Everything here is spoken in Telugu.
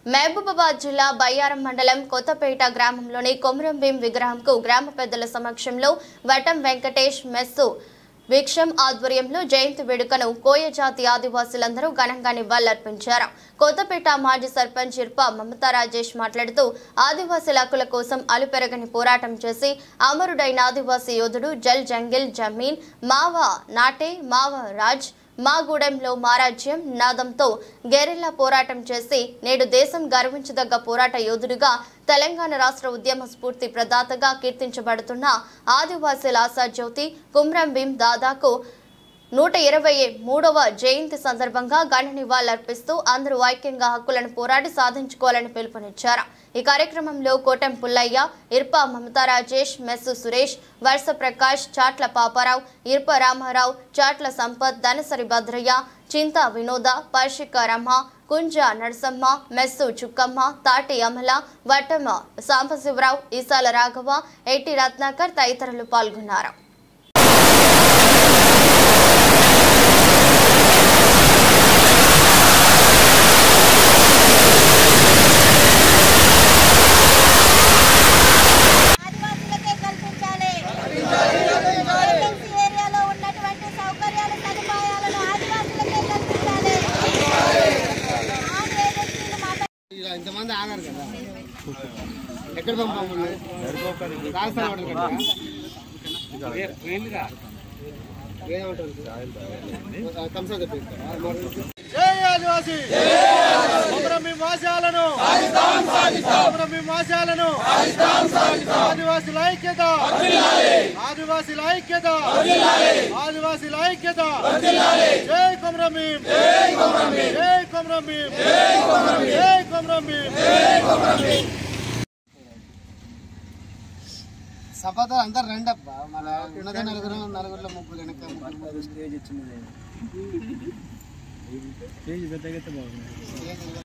మహబూబాబాద్ జిల్లా బయ్యారం మండలం కొత్తపేట గ్రామంలోని కొమరం భీం విగ్రహంకు గ్రామ పెద్దల సమక్షంలో వటం వెంకటేష్ మెస్సు వీక్షం ఆధ్వర్యంలో జయంతి వేడుకను కోయ జాతి ఆదివాసులందరూ ఘనంగా నివాళులర్పించారు కొత్తపేట మాజీ సర్పంచ్ ఇర్ప మమతా రాజేష్ మాట్లాడుతూ ఆదివాసుల హక్కుల కోసం అలుపెరగని పోరాటం చేసి అమరుడైన ఆదివాసీ యోధుడు జల్ జంగిల్ జమీన్ మావా నాటే మావా రాజ్ మా గూడెంలో మారాజ్యం నాదంతో గెరిల్లా పోరాటం చేసి నేడు దేశం గర్వించదగ్గ పోరాట యోధుడిగా తెలంగాణ రాష్ట్ర ఉద్యమ స్ఫూర్తి ప్రదాతగా కీర్తించబడుతున్న ఆదివాసీల ఆశాజ్యోతి కుమ్రం భీం దాదాకు నూట ఇరవై మూడవ జయంతి సందర్భంగా ఘన నివాళులర్పిస్తూ అందరూ ఐక్యంగా హక్కులను పోరాడి సాధించుకోవాలని పిలుపునిచ్చారు ఈ కార్యక్రమంలో కోటం పుల్లయ్య ఇర్ప మమతా రాజేష్ మెస్సు సురేష్ వర్ష ప్రకాష్ చాట్ల పాపారావు ఇర్ప రామారావు చాట్ల సంపత్ దనసరి భద్రయ్య చింత వినోద పర్షిక రమ్మ కుంజ నరసమ్మ మెస్సు చుక్కమ్మ తాటి అమల వట్టమ్మ సాంబశివరావు ఈసాల రాఘవ ఎట్టి రత్నాకర్ తదితరులు పాల్గొన్నారు ఆదివాసులకే కల్పించాలి ఏజెన్సీ ఏరియాలో ఉన్నటువంటి సౌకర్యాలు సదుపాయాలను ఆదివాసులకే కల్పించాలి నాన్ ఏజెన్సీలు మాత్రం ఇలా ఇంతమంది ఆగారు కదా ఎక్కడ పంపమన్నారు రాజస్థాన్ హోటల్ కదా ఏమంటారు కంసా జై ఆదివాసి కొమరమి వాసాలను కొమరమి వాసాలను ఆదివాసుల ఐక్యత ఆదివాసుల ఐక్యత ఆదివాసుల ఐక్యత జై కొమరమి జై కొమరమి జై కొమరమి సభత అందరు రండి అబ్బా మన ఉన్నదే నలుగురు నలుగురిలో ముగ్గురు వెనక ముగ్గురు స్టేజ్ ఇచ్చింది